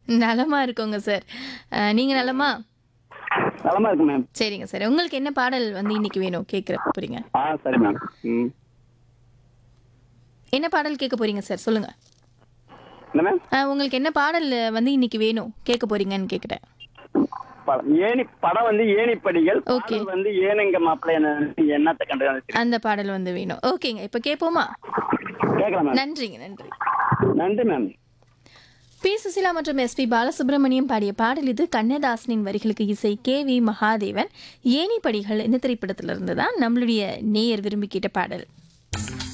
நலமா இருக்கோங்க சார் அஹ், நீங்க நலமா நலமா இருக்கு மேம் சரிங்க சார் உங்களுக்கு என்ன பாடல் வந்து இன்னைக்கு வேணும் கேட்குற போறீங்க ஆ சரி மேம் ம் என்ன பாடல் கேட்க போறீங்க சார் சொல்லுங்க என்ன மேம் அஹ், உங்களுக்கு என்ன பாடல் வந்து இன்னைக்கு வேணும் கேட்க போறீங்கன்னு கேட்குறேன் படம் ஏணி படம் வந்து ஏணிப்படிகள் Okay. பாடல் வந்து ஏனுங்க மாப்பிள்ளை என்ன என்னத்தை கண்டு அந்த பாடல் வந்து வேணும் ஓகேங்க இப்போ கேட்போமா கேட்கலாம் மேம் நன்றிங்க நன்றி நன்றி மேம் பி சுசிலா மற்றும் எஸ்பி பாலசுப்ரமணியம் பாடிய பாடல் இது கண்ணதாசனின் வரிகளுக்கு இசை கே வி மகாதேவன் ஏணிப்படிகள் இந்த திரைப்படத்திலிருந்து தான் நம்மளுடைய நேயர் விரும்பி கேட்ட பாடல்